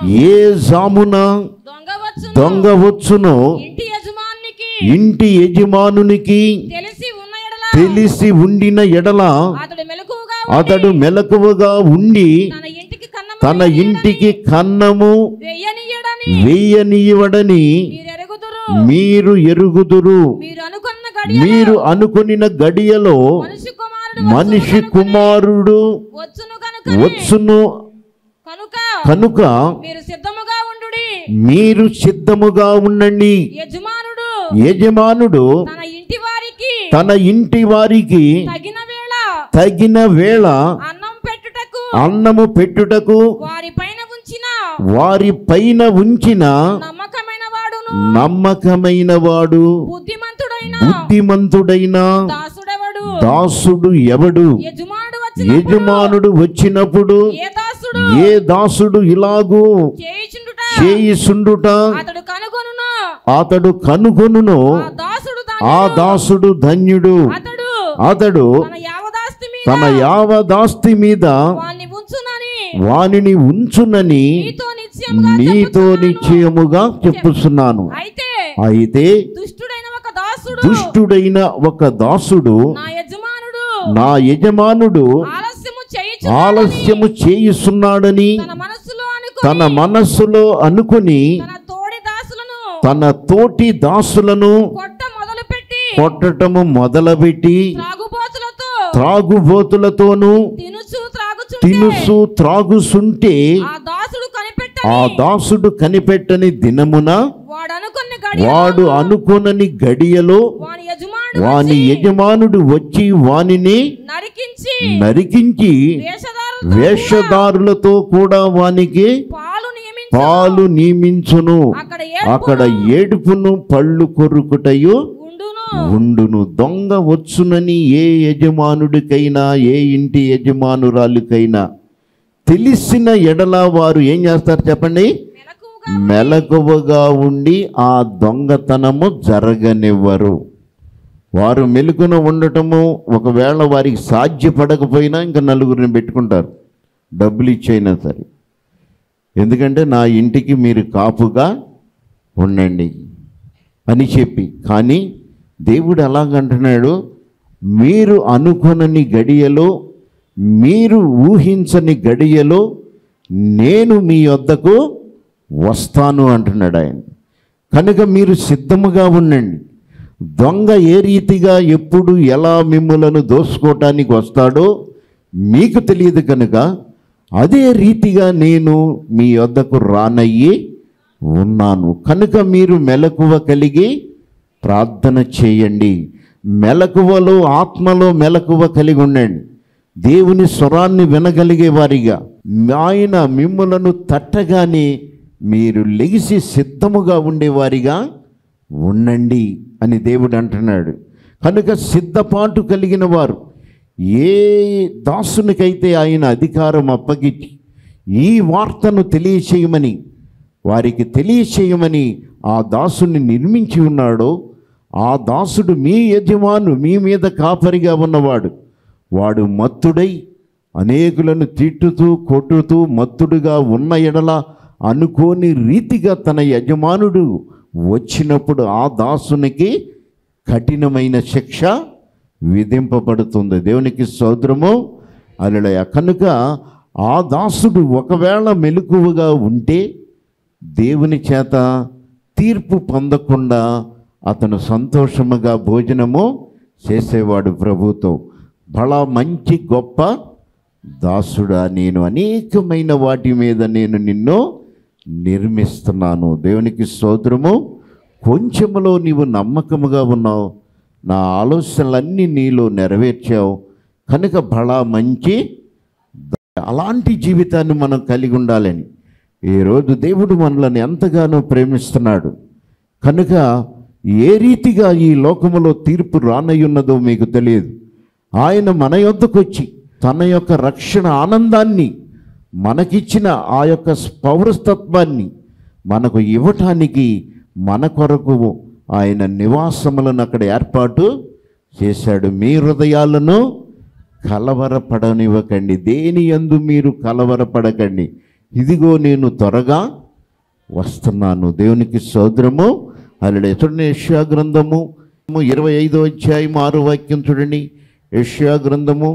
ఏ జామున దొంగ వచ్చు దొంగ వచ్చునో ఇంటి యజమానికి ఇంటి యజమానునికి తెలిసి ఉన్న ఎడల తెలిసి ఉండిన ఎడల అతడు మెలకువగా అతడు మెలకువగా ఉండి తన ఇంటికి కన్నము తన ఇంటికి కన్నము వెయ్యనియడని వెయ్యనివ్వడని మీరు ఎరుగుదురు మీరు ఎరుగుదురు మీరు అనుకున్న గడియ మీరు అనుకొనిన గడియలో మనిషి కుమారుడు మనిషి కుమారుడు వచ్చును కనుక వచ్చును కనుక కనుక మీరు సిద్ధముగా ఉండుడి మీరు సిద్ధముగా ఉండండి యజమానుడు యజమానుడు తన ఇంటి వారికి తన ఇంటి వారికి తగిన వేళ తగిన వేళ అన్నం పెట్టుటకు అన్నము పెట్టుటకు వారి పైన ఉంచిన వారి పైన ఉంచిన నమ్మకమైన వాడును నమ్మకమైన వాడు బుద్ధిమంతుడైన బుద్ధిమంతుడైన దాసుడెవడు దాసుడు ఎవడు యజమానుడు వచ్చి యజమానుడు వచ్చినప్పుడు ఏ దాసుడు ఏ దాసుడు ఇలాగూ చేయుచుండుట చేయిసుండుట అతడు కనుగొనును అతడు కనుగొనును ఆ దాసుడు ఆ దాని దాసుడు ధన్యుడు అతడు అతడు తన యావదాస్తి మీద తన యావదాస్తి మీద వాణ్ణి ఉంచునని వానిని ఉంచునని నీతో నిశ్చయముగా నీతో చెప్పుచున్నాను. నిశ్చయముగా చెప్పుచున్నాను అయితే అయితే దుష్టుడైన ఒక దాసుడు దుష్టుడైన ఒక దాసుడు నా యజమానుడు నా యజమానుడు ఆలస్యము చేయుచు ఆలస్యము చేయుచున్నాడని తన మనస్సులో అనుకో తన మనస్సులో అనుకుని తన తోడి దాసులను తన తోటి దాసులను కొట్ట మొదలుపెట్టి కొట్టటము మొదలుపెట్టి త్రాగుబోతులతో త్రాగుబోతులతోనూ తినుచు త్రాగుచుంటే తినుసు త్రాగుసుంటే ఆ దాసుడు ఆ కనిపెట్టని దాసుడు కనిపెట్టని దినమున వాడు అనుకున్న గడి వాడు అనుకోనని గడియలో వాని యజమానుడు వాని యజమానుడు వచ్చి వానిని నరికించి నరికించి వేషధారులతో వేషధారులతో కూడా వానికి పాలు నియమించి పాలు నియమించును అక్కడ అక్కడ ఏడుపును పళ్ళు కొరుకుటయు ఉండును ఉండును దొంగ వచ్చునని ఏ యజమానుడికైనా ఏ ఇంటి యజమానురాలికైనా తెలిసిన ఎడల వారు ఏం చేస్తారు చెప్పండి మెలకువగా మెలకువగా ఉండి ఆ దొంగతనము జరగనివ్వరు వారు మెలుకున ఉండటము ఒకవేళ వారికి సాధ్యపడకపోయినా ఇంకా నలుగురిని పెట్టుకుంటారు డబ్బులు ఇచ్చైనా సరే ఎందుకంటే నా ఇంటికి మీరు కాపుగా ఉండండి అని చెప్పి కానీ దేవుడు ఎలాగంటున్నాడు మీరు అనుకొనని గడియలో మీరు ఊహించని గడియలో నేను మీ వద్దకు వస్తాను అంటున్నాడు ఆయన కనుక మీరు సిద్ధముగా ఉండండి దొంగ ఏ రీతిగా ఎప్పుడు ఎలా మిమ్ములను దోసుకోవటానికి వస్తాడో మీకు తెలియదు కనుక అదే రీతిగా నేను మీ వద్దకు రానయ్యి ఉన్నాను కనుక మీరు మెలకువ కలిగి ప్రార్థన చేయండి మెలకువలో ఆత్మలో మెలకువ కలిగి ఉండండి దేవుని స్వరాన్ని వినగలిగే వారిగా ఆయన మిమ్ములను తట్టగానే మీరు లెగిసి సిద్ధముగా ఉండేవారిగా ఉండండి అని దేవుడు అంటున్నాడు కనుక సిద్ధపాటు కలిగిన వారు ఏ దాసునికైతే ఆయన అధికారం అప్పగించి ఈ వార్తను తెలియచేయమని వారికి తెలియచేయమని ఆ దాసుని నిర్మించి ఉన్నాడో ఆ దాసుడు మీ యజమాను మీ మీద కాపరిగా ఉన్నవాడు వాడు మత్తుడై అనేకులను తిట్టుతూ కొట్టుతూ మత్తుడుగా ఉన్న ఎడల అనుకోని రీతిగా తన యజమానుడు వచ్చినప్పుడు ఆ దాసునికి కఠినమైన శిక్ష విధింపబడుతుంది దేవునికి సోదరము అలడయ కనుక ఆ దాసుడు ఒకవేళ మెలకువగా ఉంటే దేవుని చేత తీర్పు పొందకుండా అతను సంతోషముగా భోజనము చేసేవాడు ప్రభుతో బలా మంచి గొప్ప దాసుడా నేను అనేకమైన వాటి మీద నేను నిన్ను నిర్మిస్తున్నాను దేవునికి స్తోత్రము కొంచెములో నీవు నమ్మకముగా ఉన్నావు నా ఆలోచనలన్నీ నీలో నెరవేర్చావు కనుక బలా మంచి అలాంటి జీవితాన్ని మనం కలిగి ఉండాలని ఈరోజు దేవుడు మనల్ని ఎంతగానో ప్రేమిస్తున్నాడు కనుక ఏ రీతిగా ఈ లోకములో తీర్పు రానయ్యున్నదో మీకు తెలియదు ఆయన మన యొద్దకు వచ్చి తన యొక్క రక్షణ ఆనందాన్ని మనకిచ్చిన ఆ యొక్క పౌరస్తత్వాన్ని మనకు ఇవ్వటానికి మన కొరకు ఆయన నివాసములను అక్కడ ఏర్పాటు చేశాడు మీ హృదయాలను కలవరపడనివ్వకండి దేని యందు మీరు కలవరపడకండి ఇదిగో నేను త్వరగా వస్తున్నాను దేవునికి సోదరము అల్లుడే చూడండి యష్యా గ్రంథము ఇరవై ఐదో అధ్యాయం ఆరు వాక్యం చూడండి యష్యా గ్రంథము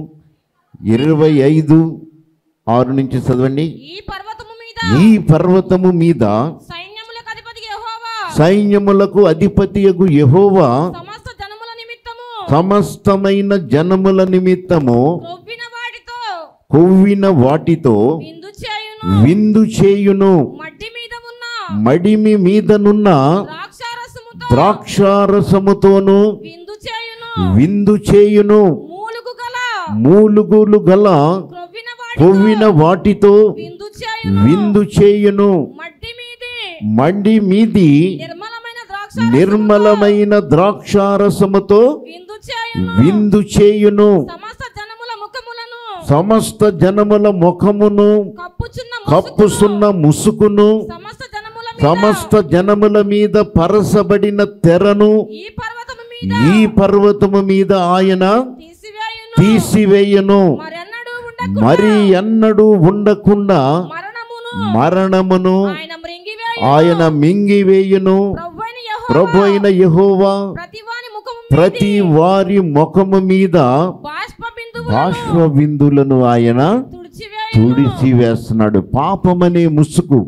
ఇరవై ఐదు ఆరు నుంచి చదవండి ఈ పర్వతము మీద ఈ పర్వతము మీద సైన్యములకు అధిపతి యెహోవా సైన్యములకు అధిపతియగు యెహోవా సమస్త జనముల నిమిత్తము సమస్తమైన జనముల నిమిత్తము కొవ్విన వాటితో కొవ్విన వాటితో విందు చేయును విందు చేయును మడ్డి మీద ఉన్న మడిమి మీదనున్న ద్రాక్షారసముతో ద్రాక్షారసముతోను విందు చేయును విందు చేయును మూలుగు గల మూలుగులు గల క్రొవ్విన వాటితో కొవ్విన వాటితో విందు చేయును విందు చేయును మడ్డి మీది మండి మీది నిర్మలమైన ద్రాక్ష నిర్మలమైన ద్రాక్షారసముతో విందు చేయును విందు చేయును సమస్త జనముల ముఖములను సమస్త జనముల ముఖమును కప్పుచున్న కప్పుసున్న ముసుకును సమస్త జనముల మీద సమస్త జనముల మీద పరసబడిన తెరను ఈ పర్వతము మీద ఈ పర్వతము మీద ఆయన తీసివేయును తీసివేయను మరెన్నడూ ఉండకు మరి ఎన్నడూ ఉండకుండా మరణమును మరణమును ఆయన మృంగివేయు ఆయన మింగివేయును ప్రభువైన యెహోవా ప్రభు అయిన యహోవా ప్రతివాని ముఖము ప్రతి వారి ముఖము మీద బాష్ప బిందువు బాష్ప బిందులను ఆయన తుడిచివేయు తుడిచి వేస్తున్నాడు పాపమనే ముసుగు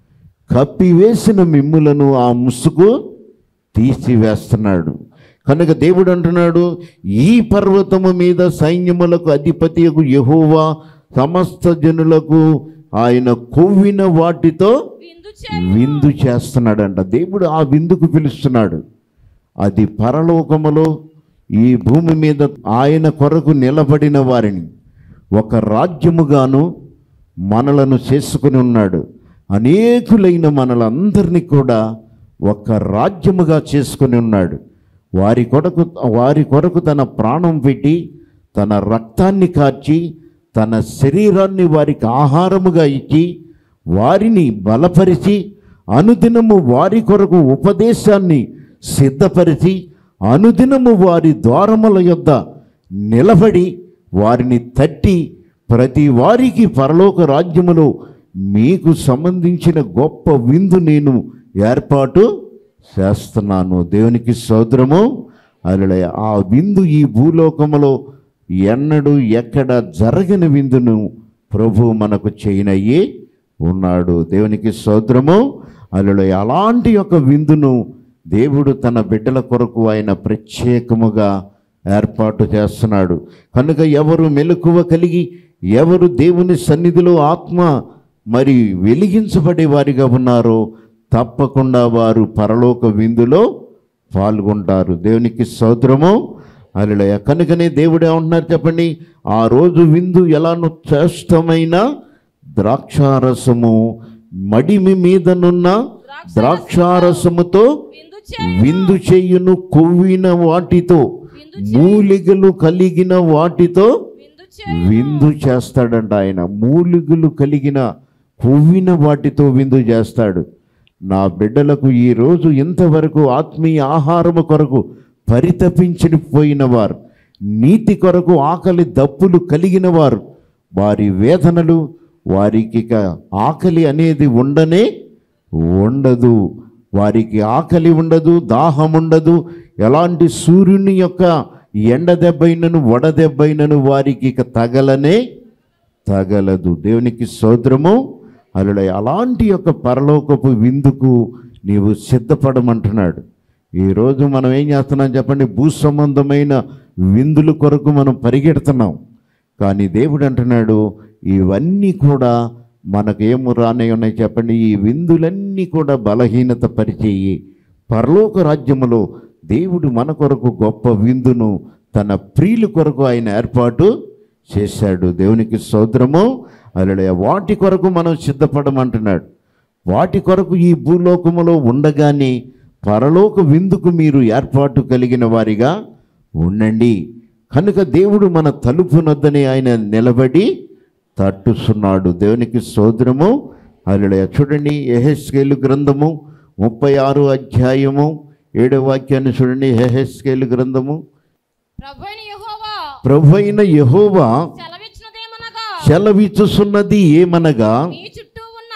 కప్పివేసిన మిమ్ములను ఆ ముసుగు తీసివేస్తున్నాడు కనుక దేవుడు అంటున్నాడు ఈ పర్వతము మీద సైన్యములకు అధిపతి యహోవా సమస్త జనులకు ఆయన కొవ్విన వాటితో విందు చేయి విందు చేస్తున్నాడంట దేవుడు ఆ విందుకు పిలుస్తున్నాడు అది పరలోకములో ఈ భూమి మీద ఆయన కొరకు నిలబడిన వారిని ఒక రాజ్యముగాను మనలను చేసుకుని ఉన్నాడు అనేకులైన మనలందరినీ కూడా ఒక రాజ్యముగా చేసుకుని ఉన్నాడు వారి కొరకు వారి కొరకు తన ప్రాణం పెట్టి తన రక్తాన్ని కార్చి తన శరీరాన్ని వారికి ఆహారముగా ఇచ్చి వారిని బలపరిచి అనుదినము వారి కొరకు ఉపదేశాన్ని సిద్ధపరిచి అనుదినము వారి ద్వారముల యొద్ద నిలబడి వారిని తట్టి ప్రతి వారికి పరలోక రాజ్యములో మీకు సంబంధించిన గొప్ప విందు నేను ఏర్పాటు చేస్తున్నాను దేవునికి సోదరము అలా ఆ విందు ఈ భూలోకములో ఎన్నడూ ఎక్కడ జరగని విందును ప్రభు మనకు చేయనయ్యి ఉన్నాడు దేవునికి సోదరము అలా అలాంటి యొక్క విందును దేవుడు తన బిడ్డల కొరకు ఆయన ప్రత్యేకముగా ఏర్పాటు చేస్తున్నాడు కనుక ఎవరు మెలకువ కలిగి ఎవరు దేవుని సన్నిధిలో ఆత్మ మరి వెలిగించబడే వారిగా ఉన్నారో తప్పకుండా వారు పరలోక విందులో పాల్గొంటారు దేవునికి స్తోత్రము అలలయ కనుకనే దేవుడు ఏమంటున్నారు చెప్పండి ఆ రోజు విందు ఎలానో శ్రేష్టమైన ద్రాక్షారసము మడిమి మీదనున్న ద్రాక్షారసముతో విందు చేయి విందు చెయ్యును కొవ్విన వాటితో విందు మూలికలు కలిగిన వాటితో విందు చేయి విందు చేస్తాడంట ఆయన మూలికలు కలిగిన కొవ్విన వాటితో విందు చేస్తాడు నా బిడ్డలకు ఈ రోజు ఇంతవరకు ఆత్మీయ ఆహారము కొరకు పరితపించి పోయిన వారు నీతి కొరకు ఆకలి దప్పులు కలిగిన వారు వారి వేదనలు వారికి ఇక ఆకలి అనేది ఉండనే ఉండదు వారికి ఆకలి ఉండదు దాహం ఉండదు ఎలాంటి సూర్యుని యొక్క ఎండ దెబ్బైనను వడ దెబ్బైనను వారికి ఇక తగలనే తగలదు దేవునికి సోదరము అలా అలాంటి యొక్క పరలోకపు విందుకు నీవు సిద్ధపడమంటున్నాడు ఈరోజు మనం ఏం చేస్తున్నాం చెప్పండి భూ సంబంధమైన విందుల కొరకు మనం పరిగెడుతున్నాం కానీ దేవుడు అంటున్నాడు ఇవన్నీ కూడా మనకు ఏము రానే ఉన్నాయి చెప్పండి ఈ విందులన్నీ కూడా బలహీనత పరిచేయి పరలోక రాజ్యములో దేవుడు మన కొరకు గొప్ప విందును తన ప్రియుల కొరకు ఆయన ఏర్పాటు చేశాడు దేవునికి సోదరము అలా వాటి కొరకు మనం సిద్ధపడమంటున్నాడు వాటి కొరకు ఈ భూలోకములో ఉండగానే పరలోక విందుకు మీరు ఏర్పాటు కలిగిన వారిగా ఉండండి కనుక దేవుడు మన తలుపునొద్దని ఆయన నిలబడి తట్టుస్తున్నాడు దేవునికి సోదరము అలా చూడండి ఎహెస్కేలు గ్రంథము ముప్పై ఆరు అధ్యాయము ఏడవ వాక్యాన్ని చూడండి ఎహెస్కేలు గ్రంథము ప్రభువైన యెహోవా ప్రభు అయిన యహోవా సెలవిచ్చినదేమనగా సెలవిచ్చుచున్నది ఏమనగా నీ చుట్టూ ఉన్న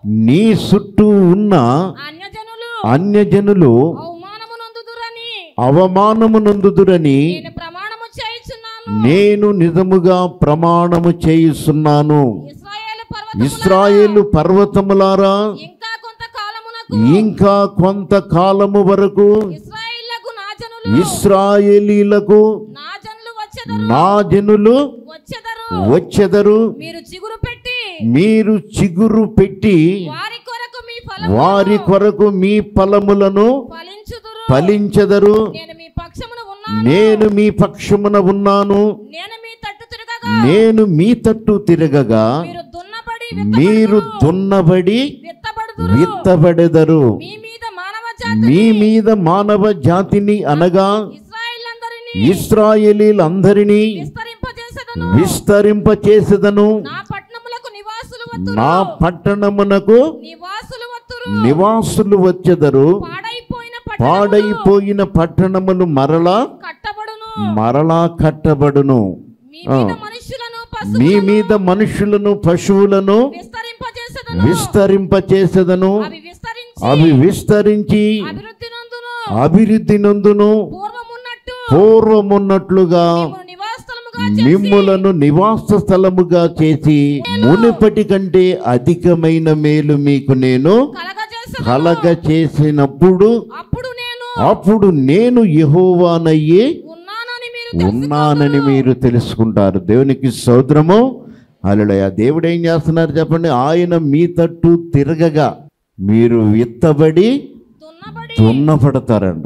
నీ చుట్టూ ఉన్న అన్యజనులు అన్యజనులు అవమానము నొందుదురని అవమానము నందుదురని నేను ప్రమాణము చేయుచున్నాను నేను నిజముగా ప్రమాణము చేయుచున్నాను ఇస్రాయేలు పర్వతములారా, ఇస్రాయేలు పర్వతములారా ఇంకా కొంత కాలమునకు ఇంకా కొంతకాలము వరకు ఇస్రాయేళ్లకు నా జనులు ఇస్రాయేలీలకు నా జనులు వచ్చెదరు నా జనులు వచ్చెదరు వచ్చెదరు మీరు చిగురు పెట్టి మీరు చిగురు పెట్టి వారి కొరకు మీ ఫలము వారి కొరకు మీ ఫలములను ఫలించుదురు ఫలించెదరు నేను మీ పక్షమున ఉన్నాను నేను మీ పక్షమున ఉన్నాను నేను మీ తట్టు తిరగగా నేను మీ తట్టు తిరగగా మీరు దున్నబడి మీరు దున్నబడి విత్తబడుదురు విత్తబడెదరు మీ మీద మానవ జాతి మీ మీద మానవ జాతిని అనగా ఇస్రాయేలందరినీ ఇస్రాయేలీలందరినీ విస్తరింపజేసెదను విస్తరింపచేసెదను నా పట్టణములకు నివాసులు వత్తురు నా పట్టణమునకు నివాసులు వత్తురు నివాసులు వచ్చెదరు పాడైపోయిన పట్టణములు పాడైపోయిన పట్టణములు మరలా కట్టబడును మరలా కట్టబడును మీ మీద మనుషులను పశు మీ మీద మనుషులను పశువులను విస్తరింపజేసెదను విస్తరింపచేసెదను అవి విస్తరించి అవి విస్తరించి అభివృద్ధి నందును అభివృద్ధి నందును పూర్వమున్నట్టు పూర్వమున్నట్లుగా మిమ్మును నివాసస్థలముగా చేసి మిమ్ములను నివాస స్థలముగా చేసి మునుపటి కంటే అధికమైన మేలు మీకు నేను కలగజేసెదను కలగ చేసినప్పుడు అప్పుడు నేను అప్పుడు నేను యెహోవానయ్యే ఉన్నానని మీరు ఉన్నానని మీరు తెలుసుకుంటారు దేవునికి సౌద్రము అలడయ దేవుడు ఏం చేస్తున్నారు చెప్పండి ఆయన మీ తట్టు తిరగగా మీరు విత్తబడి దున్నబడి దున్నపడతారంట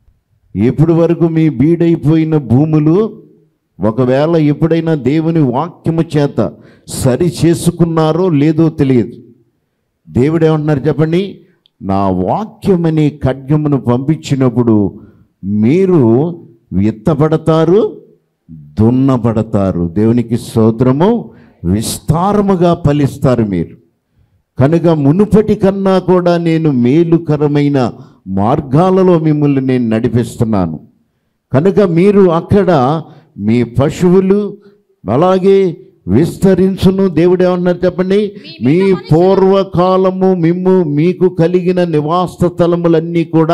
ఎప్పుడు వరకు మీ బీడైపోయిన భూములు ఒకవేళ ఎప్పుడైనా దేవుని వాక్యము చేత సరి చేసుకున్నారో లేదో తెలియదు దేవుడు ఏమంటున్నారు చెప్పండి నా వాక్యమనే ఖడ్గమును పంపించినప్పుడు మీరు విత్తబడతారు దున్నబడతారు దేవునికి స్తోత్రము విస్తారముగా ఫలిస్తారు మీరు కనుక మునుపటి కన్నా కూడా నేను మేలుకరమైన మార్గాలలో మిమ్మల్ని నేను నడిపిస్తున్నాను కనుక మీరు అక్కడ మీ పశువులు అలాగే విస్తరించును దేవుడు ఏమన్నారు చెప్పండి మీ పూర్వకాలము మిమ్ము మీకు కలిగిన నివాస స్థలములన్నీ కూడా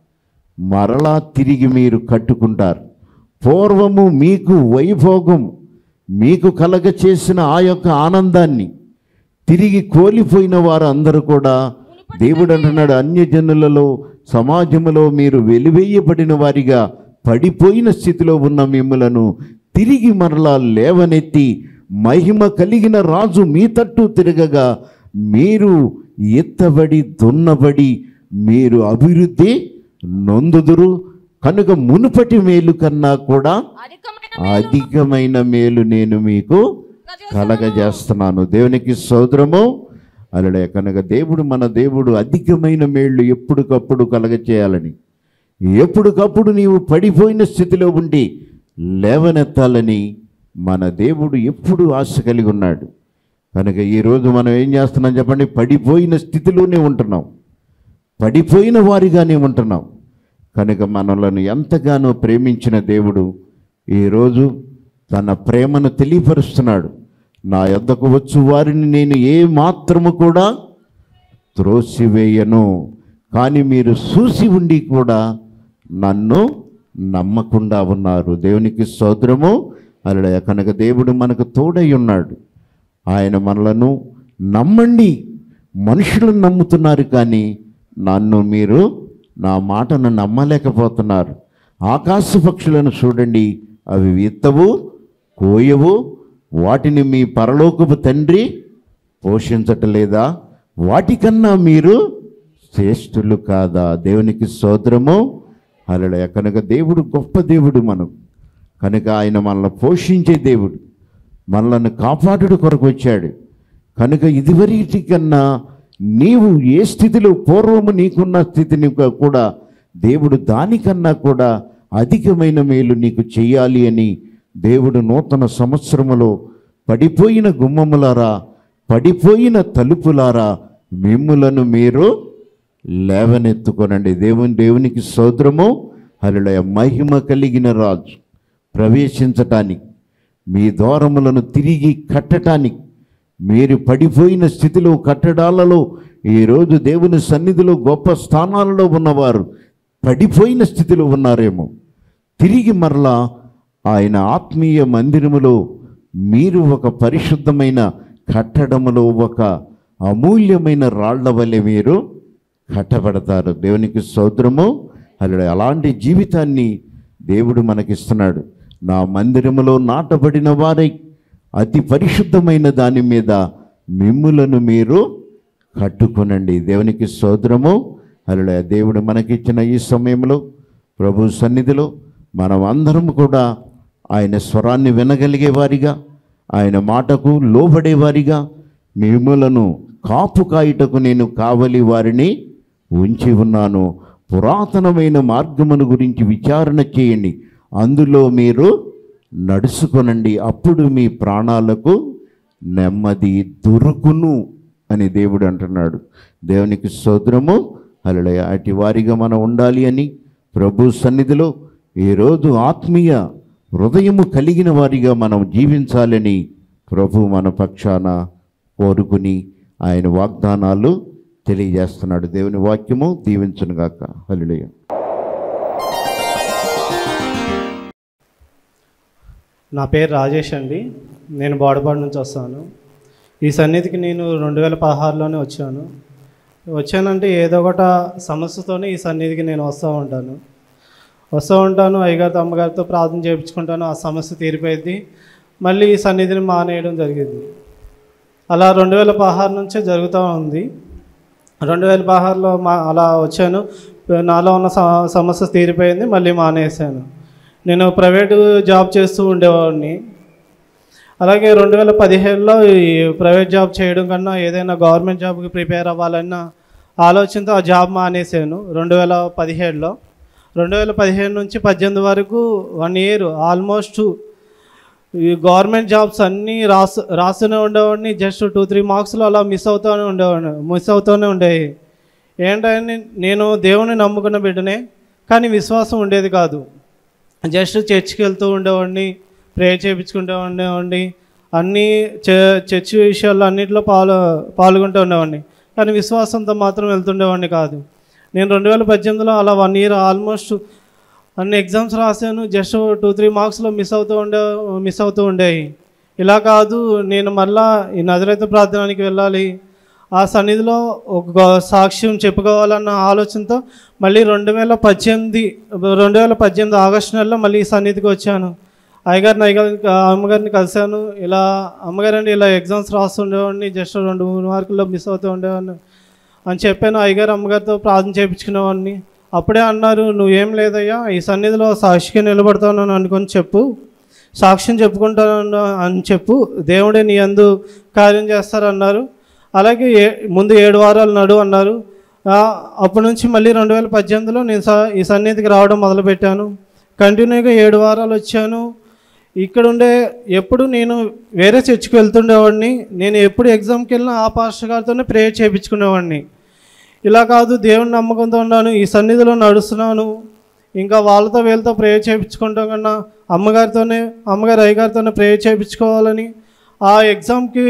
మరలా తిరిగి మీరు కట్టుకుంటారు పూర్వము మీకు వైభోగం మీకు కలగ చేసిన ఆ యొక్క ఆనందాన్ని తిరిగి కోల్పోయిన వారు అందరూ కూడా దేవుడు అంటున్నాడు అన్యజనులలో సమాజములో మీరు వెలివేయబడిన వారిగా పడిపోయిన స్థితిలో ఉన్న మిమ్మలను తిరిగి మరలా లేవనెత్తి మహిమ కలిగిన రాజు మీ తట్టు తిరగగా మీరు ఎత్తబడి దున్నబడి మీరు అభివృద్ధి నొందుదురు కనుక మునుపటి మేలు కన్నా కూడా అధికమైన అధికమైన మేలు నేను మీకు కలగజేస్తున్నాను దేవునికి సోదరము అలడే కనుక దేవుడు మన దేవుడు అధికమైన మేళ్ళు ఎప్పటికప్పుడు కలగచేయాలని ఎప్పటికప్పుడు నీవు పడిపోయిన స్థితిలో ఉండి లేవనెత్తాలని మన దేవుడు ఎప్పుడు ఆశ కలిగి ఉన్నాడు కనుక ఈరోజు మనం ఏం చేస్తున్నాం చెప్పండి పడిపోయిన స్థితిలోనే ఉంటున్నాం పడిపోయిన వారిగానే ఉంటున్నాం కనుక మనలను ఎంతగానో ప్రేమించిన దేవుడు ఈరోజు తన ప్రేమను తెలియపరుస్తున్నాడు నా యొద్దకు వచ్చు వారిని నేను ఏ మాత్రము కూడా త్రోసివేయను కానీ మీరు చూసి ఉండి కూడా నన్ను నమ్మకుండా ఉన్నారు దేవునికి స్తోత్రము అలా కనుక దేవుడు మనకు తోడై ఉన్నాడు ఆయన మనలను నమ్మండి మనుషులను నమ్ముతున్నారు కానీ నన్ను మీరు నా మాటను నమ్మలేకపోతున్నారు ఆకాశ పక్షులను చూడండి అవి విత్తవు కోయవు వాటిని మీ పరలోకపు తండ్రి పోషించటలేదా వాటికన్నా మీరు శ్రేష్ఠులు కాదా దేవునికి సోదరము అలా కనుక దేవుడు గొప్ప దేవుడు మనం కనుక ఆయన మనల్ని పోషించే దేవుడు మనల్ని కాపాడుడు కొరకు వచ్చాడు కనుక ఇదివరటి కన్నా నీవు ఏ స్థితిలో పూర్వము నీకున్న స్థితిని కూడా దేవుడు దానికన్నా కూడా అధికమైన మేలు నీకు చెయ్యాలి అని దేవుడు నూతన సంవత్సరములో పడిపోయిన గుమ్మములారా పడిపోయిన తలుపులారా మిమ్ములను మీరు లేవనెత్తుకొనండి దేవుని దేవునికి సోదరము హరులయ మహిమ కలిగిన రాజు ప్రవేశించటానికి మీ ద్వారములను తిరిగి కట్టటానికి మీరు పడిపోయిన స్థితిలో కట్టడాలలో ఈరోజు దేవుని సన్నిధిలో గొప్ప స్థానాలలో ఉన్నవారు పడిపోయిన స్థితిలో ఉన్నారేమో తిరిగి మరలా ఆయన ఆత్మీయ మందిరములో మీరు ఒక పరిశుద్ధమైన కట్టడములో ఒక అమూల్యమైన రాళ్ల వలె మీరు కట్టబడతారు దేవునికి సోదరము అలా అలాంటి జీవితాన్ని దేవుడు మనకిస్తున్నాడు నా మందిరములో నాటబడిన వారై అతి పరిశుద్ధమైన దాని మీద మిమ్ములను మీరు కట్టుకొనండి దేవునికి సోదరము అలా దేవుడు మనకిచ్చిన ఈ సమయంలో ప్రభు సన్నిధిలో మనం అందరం కూడా ఆయన స్వరాన్ని వినగలిగే వారిగా ఆయన మాటకు లోబడేవారిగా మిమ్మలను కాపు కాయుటకు నేను కావలి వారిని ఉంచి ఉన్నాను పురాతనమైన మార్గమును గురించి విచారణ చేయండి అందులో మీరు నడుచుకొనండి అప్పుడు మీ ప్రాణాలకు నెమ్మది దొరుకును అని దేవుడు అంటున్నాడు దేవునికి సోదరము అలడయ అటు వారిగా మనం ఉండాలి అని ప్రభు సన్నిధిలో ఈరోజు ఆత్మీయ హృదయము కలిగిన వారిగా మనం జీవించాలని ప్రభు మన పక్షాన కోరుకుని ఆయన వాగ్దానాలు తెలియజేస్తున్నాడు దేవుని వాక్యము దీవించునుగాక హలిలయ నా పేరు రాజేష్ అండి నేను బోడపాడు నుంచి వస్తాను ఈ సన్నిధికి నేను రెండు వేల పదహారులోనే వచ్చాను వచ్చానంటే ఏదో ఒకట సమస్యతోనే ఈ సన్నిధికి నేను వస్తూ ఉంటాను వస్తూ ఉంటాను అయ్యగారితో అమ్మగారితో ప్రార్థన చేయించుకుంటాను ఆ సమస్య తీరిపోయింది మళ్ళీ ఈ సన్నిధిని మానేయడం జరిగింది అలా రెండు వేల పదహారు నుంచే జరుగుతూ ఉంది రెండు వేల పదహారులో మా అలా వచ్చాను నాలో ఉన్న స- సమస్య తీరిపోయింది మళ్ళీ మానేశాను నేను ప్రైవేటు జాబ్ చేస్తూ ఉండేవాడిని అలాగే రెండు వేల పదిహేడులో ఈ ప్రైవేట్ జాబ్ చేయడం కన్నా ఏదైనా గవర్నమెంట్ జాబ్కి ప్రిపేర్ అవ్వాలన్న ఆలోచనతో ఆ జాబ్ మానేశాను రెండు వేల పదిహేడులో రెండు వేల పదిహేడు నుంచి పద్దెనిమిది వరకు వన్ ఇయర్ ఆల్మోస్ట్ ఈ గవర్నమెంట్ జాబ్స్ అన్నీ రాసు రాస్తూనే ఉండేవాడిని జస్ట్ టూ త్రీ మార్క్స్లో అలా మిస్ అవుతూనే ఉండేవాడిని మిస్ అవుతూనే ఉండేవి ఏంటంటే నేను దేవుని నమ్ముకున్న బిడ్డనే కానీ విశ్వాసం ఉండేది కాదు జస్ట్ చర్చ్కి వెళ్తూ ఉండేవాడిని ప్రేయర్ చేయించుకుంటూ ఉండేవాడిని అన్నీ చ- చర్చ్ విషయాల్లో అన్నింటిలో పాలు పాల్గొంటూ ఉండేవాడిని కానీ విశ్వాసంతో మాత్రం వెళ్తుండేవాడిని కాదు నేను రెండు వేల పద్దెనిమిదిలో అలా వన్ ఇయర్ ఆల్మోస్ట్ అన్ని ఎగ్జామ్స్ రాశాను జస్ట్ టూ త్రీ మార్క్స్లో మిస్ అవుతూ ఉండే మిస్ అవుతూ ఉండేవి ఇలా కాదు నేను మళ్ళా ఈ నజరైతే ప్రార్థనానికి వెళ్ళాలి ఆ సన్నిధిలో ఒక గొ- సాక్ష్యం చెప్పుకోవాలన్న ఆలోచనతో మళ్ళీ రెండు వేల పద్దెనిమిది రెండు వేల పద్దెనిమిది ఆగస్టు నెలలో మళ్ళీ ఈ సన్నిధికి వచ్చాను అయ్యగారిని అయ్యగారిని అమ్మగారిని కలిశాను ఇలా అమ్మగారండి ఇలా ఎగ్జామ్స్ రాస్తుండేవాడిని జస్ట్ రెండు మూడు మార్కుల్లో మిస్ అవుతూ ఉండేవాడిని అని చెప్పాను అయ్యగారు అమ్మగారితో ప్రార్థన చేయించుకునేవాడిని అప్పుడే అన్నారు నువ్వేం లేదయ్యా ఈ సన్నిధిలో సాక్షిగా నిలబడతాను అనుకొని చెప్పు సాక్ష్యం చెప్పుకుంటాను అని చెప్పు దేవుడే నీ అందు కార్యం చేస్తారన్నారు అలాగే ఏ ముందు ఏడు వారాలు నడు అన్నారు ఆ, అప్పటి నుంచి మళ్ళీ రెండు వేల పద్దెనిమిదిలో నేను స- ఈ సన్నిధికి రావడం మొదలుపెట్టాను కంటిన్యూగా ఏడు వారాలు వచ్చాను ఇక్కడ ఉండే ఎప్పుడు నేను వేరే చర్చికి వెళ్తుండేవాడిని నేను ఎప్పుడు ఎగ్జామ్కి వెళ్ళినా ఆ పాస్టర్ గారితోనే ప్రేయర్ చేయించుకునేవాడిని ఇలా కాదు దేవుని నమ్మకంతో ఉన్నాను ఈ సన్నిధిలో నడుస్తున్నాను ఇంకా వాళ్ళతో వీళ్ళతో ప్రేయర్ చేయించుకుంటాం కన్నా అమ్మగారితోనే అమ్మగారు అయ్యగారితోనే ప్రేయర్ చేయించుకోవాలని ఆ ఎగ్జామ్కి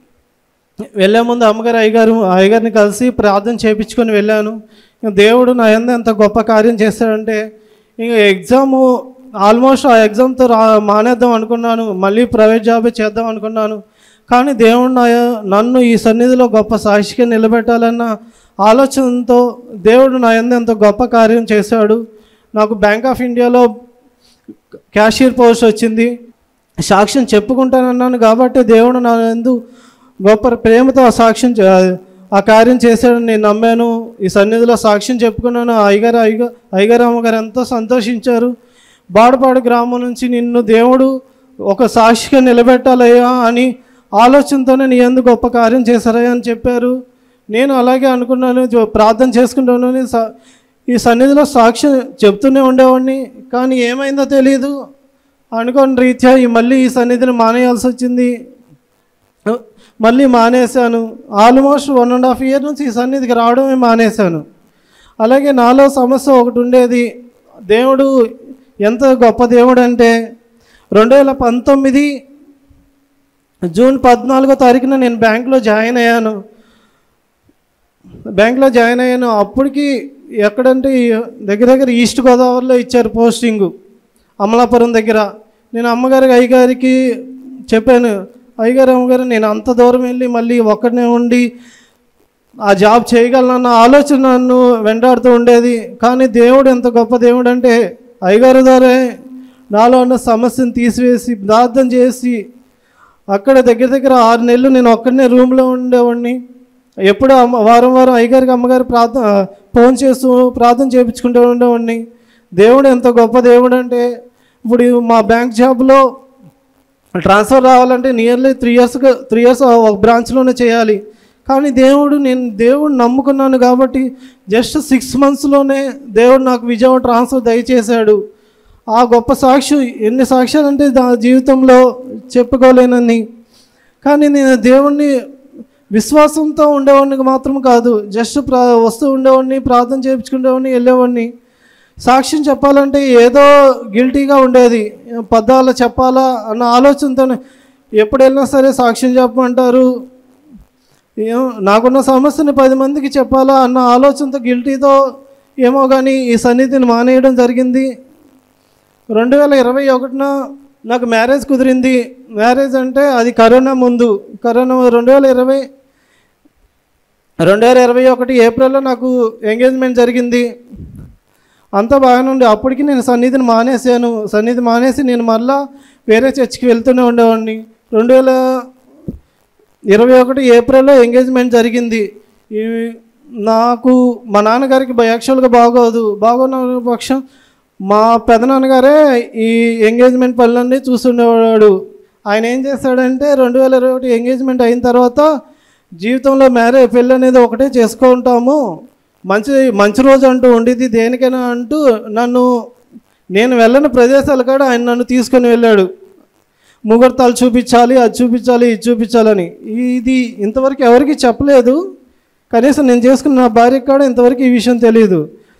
వెళ్ళే ముందు అమ్మగారు అయ్యగారు అయ్యగారిని కలిసి ప్రార్థన చేయించుకొని వెళ్ళాను ఇంక దేవుడు నా ఎందు ఎంత గొప్ప కార్యం చేశాడంటే ఇంక ఎగ్జాము ఆల్మోస్ట్ ఆ ఎగ్జామ్తో రా మానేద్దాం అనుకున్నాను మళ్ళీ ప్రైవేట్ జాబే చేద్దాం అనుకున్నాను కానీ దేవుడు నా నన్ను ఈ సన్నిధిలో గొప్ప సాక్షిగా నిలబెట్టాలన్న ఆలోచనతో దేవుడు నా ఎందు ఎంత గొప్ప కార్యం చేశాడు నాకు బ్యాంక్ ఆఫ్ ఇండియాలో క్యాషియర్ పోస్ట్ వచ్చింది సాక్ష్యం చెప్పుకుంటానన్నాను కాబట్టి దేవుడు నా ఎందు గొప్ప ప్రేమతో ఆ సాక్ష్యం చే- ఆ కార్యం చేశాడని నేను నమ్మాను ఈ సన్నిధిలో సాక్ష్యం చెప్పుకున్నాను అయ్యగారు అయ్యగారు అయ్యగారు అమ్మగారు ఎంతో సంతోషించారు బాడపాడు గ్రామం నుంచి నిన్ను దేవుడు ఒక సాక్షిగా నిలబెట్టాలయ్యా అని ఆలోచనతోనే నీ ఎందుకు గొప్ప కార్యం చేశారయ్యా అని చెప్పారు నేను అలాగే అనుకున్నాను జో- ప్రార్థన చేసుకుంటాను స- ఈ సన్నిధిలో సాక్ష్యం చెప్తూనే ఉండేవాడిని కానీ ఏమైందో తెలియదు అనుకోని రీత్యా ఈ మళ్ళీ ఈ సన్నిధిని మానేయాల్సి వచ్చింది మళ్ళీ మానేశాను almost one and half year నుంచి ఈ సన్నిధికి రావడమే మానేశాను అలాగే నాలో సమస్య ఒకటి ఉండేది దేవుడు ఎంత గొప్ప దేవుడు అంటే రెండు వేల పంతొమ్మిది జూన్ పద్నాలుగో తారీఖున నేను బ్యాంక్లో జాయిన్ అయ్యాను బ్యాంక్లో జాయిన్ అయ్యాను అప్పటికి ఎక్కడంటే ఈ దగ్గర దగ్గర ఈస్ట్ గోదావరిలో ఇచ్చారు పోస్టింగు అమలాపురం దగ్గర నేను అమ్మగారికి అయ్యగారికి చెప్పాను అయ్యగారు అమ్మగారు నేను అంత దూరం వెళ్ళి మళ్ళీ ఒక్కడనే ఉండి ఆ జాబ్ చేయగలనన్న ఆలోచన నన్ను వెంటాడుతూ ఉండేది కానీ దేవుడు ఎంత గొప్ప దేవుడు అంటే అయ్యగారు ద్వారా నాలో ఉన్న సమస్యను తీసివేసి ప్రార్థన చేసి అక్కడ దగ్గర దగ్గర ఆరు నెలలు నేను ఒక్కడనే రూమ్లో ఉండేవాడిని ఎప్పుడు అమ్మ వారం వారం అయ్యగారికి అమ్మగారు ప్రార్థన ఫోన్ చేస్తూ ప్రార్థన చేయించుకుంటూ ఉండేవాడిని దేవుడు ఎంత గొప్ప దేవుడు అంటే ఇప్పుడు మా బ్యాంక్ జాబ్లో ట్రాన్స్ఫర్ రావాలంటే nearly three years three years ఒక బ్రాంచ్లోనే చేయాలి కానీ దేవుడు నేను దేవుడు నమ్ముకున్నాను కాబట్టి జస్ట్ సిక్స్ మంత్స్లోనే దేవుడు నాకు విజయవాడ ట్రాన్స్ఫర్ దయచేశాడు ఆ గొప్ప సాక్షి ఎన్ని సాక్ష్యాలు అంటే నా జీవితంలో చెప్పుకోలేనని కానీ నేను దేవుణ్ణి విశ్వాసంతో ఉండేవాడిని మాత్రం కాదు జస్ట్ ప్రా వస్తూ ఉండేవాడిని ప్రార్థన చేయించుకునేవాడిని వెళ్ళేవాడిని సాక్ష్యం చెప్పాలంటే ఏదో గిల్టీగా ఉండేది పద్దాలు చెప్పాలా అన్న ఆలోచనతోనే ఎప్పుడు వెళ్ళినా సరే సాక్ష్యం చెప్పమంటారు ఏం నాకున్న సమస్యని పది మందికి చెప్పాలా అన్న ఆలోచనతో గిల్టీతో ఏమో కానీ ఈ సన్నిధిని మానేయడం జరిగింది రెండు వేల ఇరవై ఒకటిన నాకు మ్యారేజ్ కుదిరింది మ్యారేజ్ అంటే అది కరోనా ముందు కరోనా రెండు వేల ఇరవై రెండు వేల ఇరవై ఒకటి ఏప్రిల్లో నాకు ఎంగేజ్మెంట్ జరిగింది అంతా బాగానే ఉండే అప్పటికి నేను సన్నిధిని మానేశాను సన్నిధి మానేసి నేను మళ్ళా వేరే చర్చికి వెళ్తూనే ఉండేవాడిని రెండు వేల ఇరవై ఒకటి ఏప్రిల్లో ఎంగేజ్మెంట్ జరిగింది ఈ నాకు మా నాన్నగారికి యాక్చువల్గా బాగోదు బాగోన్న పక్షం మా పెదనాన్నగారే ఈ ఎంగేజ్మెంట్ పనులన్నీ చూస్తుండేవాడు ఆయన ఏం చేస్తాడంటే రెండు వేల ఇరవై ఒకటి ఎంగేజ్మెంట్ అయిన తర్వాత జీవితంలో మ్యారేజ్ పెళ్ళి అనేది ఒకటే చేసుకుంటాము మంచి మంచి రోజు అంటూ ఉండేది దేనికైనా అంటూ నన్ను నేను వెళ్ళని ప్రదేశాలు కూడా ఆయన నన్ను తీసుకొని వెళ్ళాడు ముహూర్తాలు చూపించాలి అది చూపించాలి ఇది చూపించాలని ఇది ఇంతవరకు ఎవరికి చెప్పలేదు కనీసం నేను చేసుకున్న నా భార్యకు కూడా ఇంతవరకు ఈ విషయం తెలియదు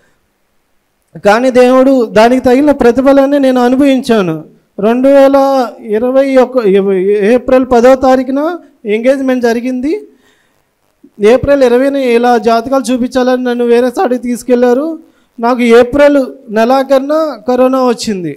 కానీ దేవుడు దానికి తగిన ప్రతిఫలాన్ని నేను అనుభవించాను రెండు వేల ఇరవై ఒక ఏప్రిల్ పదో తారీఖున ఎంగేజ్మెంట్ జరిగింది ఏప్రిల్ ఇరవైని ఇలా జాతకాలు చూపించాలని నన్ను వేరే సాడికి తీసుకెళ్లారు నాకు ఏప్రిల్ నెలాకన్నా కరోనా వచ్చింది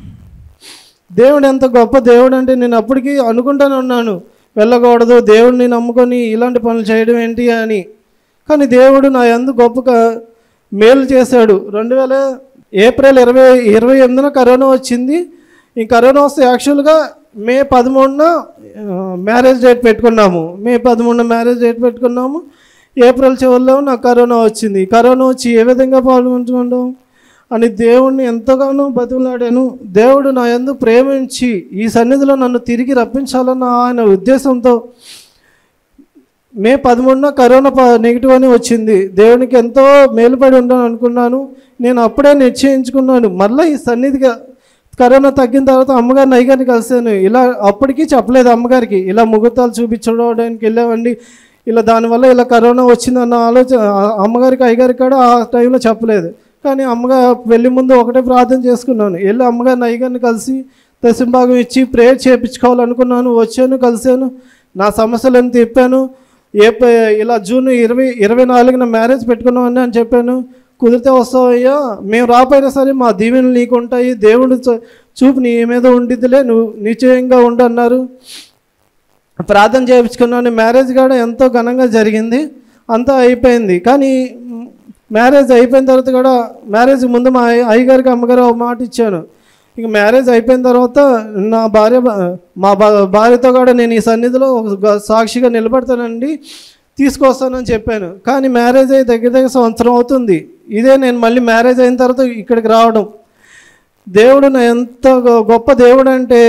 దేవుడు ఎంత గొప్ప దేవుడు అంటే నేను అప్పటికి అనుకుంటానే ఉన్నాను వెళ్ళకూడదు దేవుడిని నమ్ముకొని ఇలాంటి పనులు చేయడం ఏంటి అని కానీ దేవుడు నా ఎందు గొప్ప క- మేలు చేశాడు రెండు వేల ఏప్రిల్ ఇరవై ఇరవై ఎనిమిదిన కరోనా వచ్చింది ఈ కరోనా వస్తే యాక్చువల్గా మే పదమూడున ఆ, మ్యారేజ్ డేట్ పెట్టుకున్నాము మే పదమూడున మ్యారేజ్ డేట్ పెట్టుకున్నాము ఏప్రిల్ చివరిలో నాకు కరోనా వచ్చింది కరోనా వచ్చి ఏ విధంగా పాల్గొంటున్నాం అని దేవుణ్ణి ఎంతగానో బతిమలాడాను దేవుడు నా యందు ప్రేమించి ఈ సన్నిధిలో నన్ను తిరిగి రప్పించాలన్న ఆయన ఉద్దేశంతో మే పదమూడున కరోనా ప నెగిటివ్ అని వచ్చింది దేవునికి ఎంతో మేలుపడి ఉండాలని అనుకున్నాను నేను అప్పుడే నిశ్చయించుకున్నాను మళ్ళీ ఈ సన్నిధిగా కరోనా తగ్గిన తర్వాత అమ్మగారిని అయ్యగారిని కలిశాను ఇలా అప్పటికీ చెప్పలేదు అమ్మగారికి ఇలా ముహూర్తాలు చూపించడానికి వెళ్ళామండి ఇలా దానివల్ల ఇలా కరోనా వచ్చిందన్న ఆలోచన ఆ- అమ్మగారికి అయ్యగారికి కూడా ఆ టైంలో చెప్పలేదు కానీ అమ్మగారు వెళ్ళి ముందు ఒకటే ప్రార్థన చేసుకున్నాను వెళ్ళి అమ్మగారిని అయ్యగారిని కలిసి దశంభాగం ఇచ్చి ప్రేయర్ చేయించుకోవాలనుకున్నాను వచ్చాను కలిశాను నా సమస్యలను తిప్పాను ఏ ప- ఇలా జూన్ ఇరవై ఇరవై నాలుగున మ్యారేజ్ పెట్టుకున్నామని అని చెప్పాను కుదిరితే వస్తావయ్యా మేము రాపోయినా సరే మా దీవెనలు నీకు ఉంటాయి దేవుడు చూ- చూపు నీ మీద ఉండిద్దిలే నువ్వు నిశ్చయంగా ఉండు అన్నారు ప్రార్థన చేయించుకున్నాను మ్యారేజ్ కూడా ఎంతో ఘనంగా జరిగింది అంతా అయిపోయింది కానీ మ్, మ్యారేజ్ అయిపోయిన తర్వాత కూడా మ్యారేజ్ ముందు మా అయ్య- అయ్యగారికి అమ్మగారు ఒక మాట ఇచ్చాను ఇక మ్యారేజ్ అయిపోయిన తర్వాత నా భార్య మా భా- భార్యతో కూడా నేను ఈ సన్నిధిలో ఒక గ- సాక్షిగా నిలబడతానండి తీసుకొస్తానని చెప్పాను కానీ మ్యారేజ్ అయ్యి దగ్గర దగ్గర సంవత్సరం అవుతుంది ఇదే నేను మళ్ళీ మ్యారేజ్ అయిన తర్వాత ఇక్కడికి రావడం దేవుడు నా ఎంత గొ- గొప్ప దేవుడు అంటే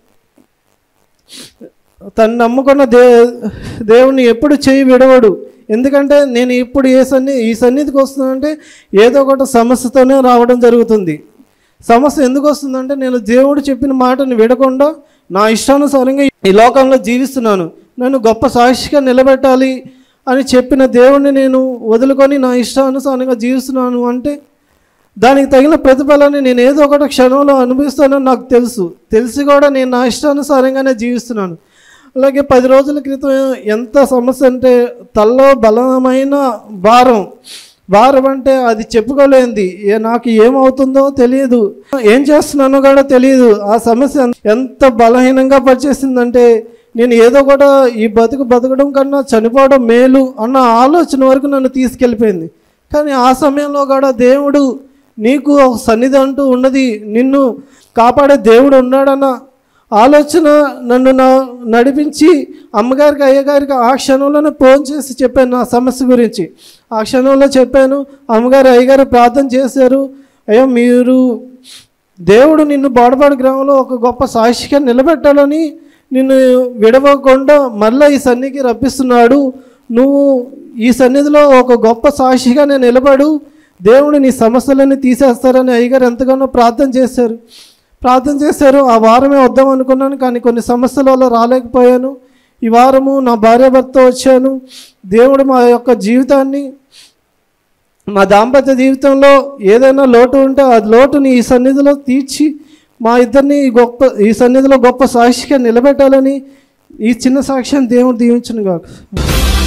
తను నమ్ముకున్న దే దేవుణ్ణి ఎప్పుడు చేయి విడవడు ఎందుకంటే నేను ఇప్పుడు ఏ సన్ని ఈ సన్నిధికి వస్తుందంటే ఏదో ఒకటి సమస్యతోనే రావడం జరుగుతుంది సమస్య ఎందుకు వస్తుందంటే నేను దేవుడు చెప్పిన మాటను విడకుండా నా ఇష్టానుసారంగా ఈ లోకంలో జీవిస్తున్నాను నన్ను గొప్ప సాక్షిగా నిలబెట్టాలి అని చెప్పిన దేవుణ్ణి నేను వదులుకొని నా ఇష్టానుసారంగా జీవిస్తున్నాను అంటే దానికి తగిన ప్రతిఫలాన్ని నేను ఏదో ఒకటి క్షణంలో అనుభవిస్తానని నాకు తెలుసు తెలిసి కూడా నేను నా ఇష్టానుసారంగానే జీవిస్తున్నాను అలాగే పది రోజుల క్రితం ఎంత సమస్య అంటే తల్లో బలమైన భారం భారం అంటే అది చెప్పుకోలేంది ఏ నాకు ఏమవుతుందో తెలియదు ఏం చేస్తున్నానో కూడా తెలియదు ఆ సమస్య ఎంత బలహీనంగా పనిచేసిందంటే నేను ఏదో కూడా ఈ బతుకు బతకడం కన్నా చనిపోవడం మేలు అన్న ఆలోచన వరకు నన్ను తీసుకెళ్ళిపోయింది కానీ ఆ సమయంలో కూడా దేవుడు నీకు ఒక సన్నిధి అంటూ ఉన్నది నిన్ను కాపాడే దేవుడు ఉన్నాడన్న ఆలోచన నన్ను నా నడిపించి అమ్మగారికి అయ్యగారికి ఆ క్షణంలోనే ఫోన్ చేసి చెప్పాను నా సమస్య గురించి ఆ క్షణంలో చెప్పాను అమ్మగారు అయ్యగారు ప్రార్థన చేశారు అయ్యో మీరు దేవుడు నిన్ను బాడపాడు గ్రామంలో ఒక గొప్ప సాక్షిగా నిలబెట్టాలని నిన్ను విడవకుండా మళ్ళీ ఈ సన్నిధికి రప్పిస్తున్నాడు నువ్వు ఈ సన్నిధిలో ఒక గొప్ప సాక్షిగా నేను నిలబడు దేవుడు నీ సమస్యలన్నీ తీసేస్తారని అయ్యగారు ఎంతగానో ప్రార్థన చేశారు ప్రార్థన చేశారు ఆ వారమే వద్దాం అనుకున్నాను కానీ కొన్ని సమస్యల వల్ల రాలేకపోయాను ఈ వారము నా భార్యాభర్త వచ్చాను దేవుడు మా యొక్క జీవితాన్ని మా దాంపత్య జీవితంలో ఏదైనా లోటు ఉంటే ఆ లోటుని ఈ సన్నిధిలో తీర్చి మా ఇద్దరిని ఈ గొప్ప ఈ సన్నిధిలో గొప్ప సాక్షిగా నిలబెట్టాలని ఈ చిన్న సాక్ష్యం దేవుడు దీవించను కాక